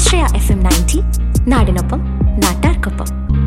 ആശ്രയ F M ninety നാടിനൊപ്പം നാട്ടാർക്കൊപ്പം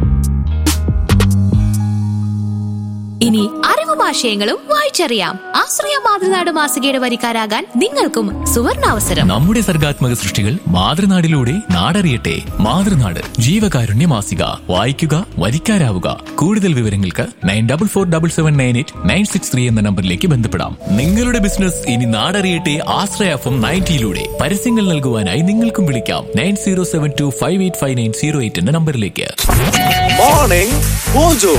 ഇനി അറിവും ആശയങ്ങളും വായിച്ചറിയാം ആശ്രയ മാതൃനാട് മാസികയുടെ വരിക്കാരാകാൻ നിങ്ങൾക്കും സുവർണാവസരം നമ്മുടെ സർഗാത്മക സൃഷ്ടികൾ മാതൃനാടിലൂടെ നാടറിയട്ടെ മാതൃനാട് ജീവകാരുണ്യ മാസിക വായിക്കുക വരിക്കാരാവുക കൂടുതൽ വിവരങ്ങൾക്ക് nine double four double seven nine eight nine six three എന്ന നമ്പറിലേക്ക് ബന്ധപ്പെടാം നിങ്ങളുടെ ബിസിനസ് ഇനി നാടറിയട്ടെ ആശ്രയഫം നയൻറ്റിയിലൂടെ പരസ്യങ്ങൾ നൽകുവാനായി നിങ്ങൾക്കും വിളിക്കാം nine zero seven two five eight five nine zero eight എന്ന നമ്പറിലേക്ക് morning mojo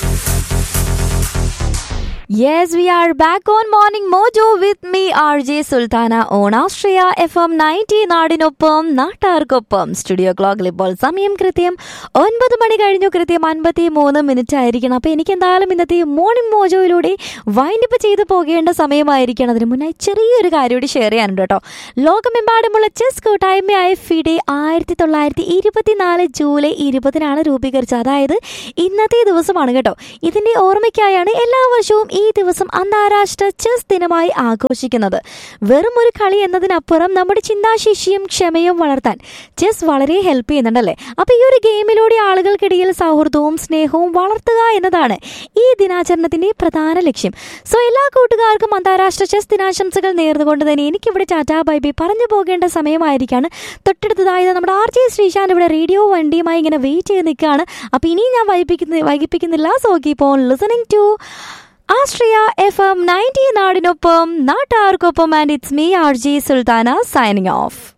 Yes, we are back on Morning Mojo with me, RJ Sultana on Australia FM 90 നാടിനൊപ്പം നാട്ടാർക്കൊപ്പം സ്റ്റുഡിയോ ക്ലോക്കിൽ ഇപ്പോൾ സമയം കൃത്യം ഒൻപത് മണി കഴിഞ്ഞു കൃത്യം അൻപത്തി മൂന്ന് മിനിറ്റ് ആയിരിക്കണം അപ്പോൾ എനിക്ക് എന്തായാലും ഇന്നത്തെ മോർണിംഗ് മോജോയിലൂടെ വൈൻഡപ്പ് ചെയ്ത് പോകേണ്ട സമയമായിരിക്കണം അതിന് മുന്നായി ചെറിയൊരു കാര്യം കൂടി ഷെയർ ചെയ്യാനുണ്ട് കേട്ടോ ലോകമെമ്പാടുമുള്ള ചെസ് കൂട്ടായ്മയായ ഫിഡെ ആയിരത്തി തൊള്ളായിരത്തി ഇരുപത്തിനാല് ജൂലൈ ഇരുപതിനാണ് രൂപീകരിച്ചത് അതായത് ഇന്നത്തെ ദിവസമാണ് കേട്ടോ ഇതിന്റെ ഓർമ്മയ്ക്കായാണ് എല്ലാ വർഷവും ഈ ദിവസം അന്താരാഷ്ട്ര ചെസ് ദിനമായി ആഘോഷിക്കുന്നത് വെറും ഒരു കളി എന്നതിനപ്പുറം നമ്മുടെ ചിന്താശേഷിയും ക്ഷമയും വളർത്താൻ ചെസ് വളരെ ഹെൽപ്പ് ചെയ്യുന്നുണ്ടല്ലേ അപ്പൊ ഈ ഒരു ഗെയിമിലൂടെ ആളുകൾക്കിടയിൽ സൗഹൃദവും സ്നേഹവും വളർത്തുക എന്നതാണ് ഈ ദിനാചരണത്തിന്റെ പ്രധാന ലക്ഷ്യം സോ എല്ലാ കൂട്ടുകാർക്കും അന്താരാഷ്ട്ര ചെസ് ദിനാശംസകൾ നേർന്നുകൊണ്ട് തന്നെ എനിക്കിവിടെ ടാറ്റാ ബൈബി പറഞ്ഞു പോകേണ്ട സമയമായിരിക്കാണ് തൊട്ടടുത്തതായത് നമ്മുടെ ആർ ജെ ശ്രീശാന്ത് ഇവിടെ റേഡിയോ വണ്ടിയുമായി ഇങ്ങനെ വെയിറ്റ് ചെയ്ത് നിൽക്കുകയാണ് അപ്പൊ ഇനിയും ഞാൻ വൈകിപ്പിക്കുന്ന വൈകിപ്പിക്കുന്നില്ല so keep on listening to Astria F M ninety നാടിനൊപ്പം നാട്ടാർക്കൊപ്പം and it's me R G Sultana signing of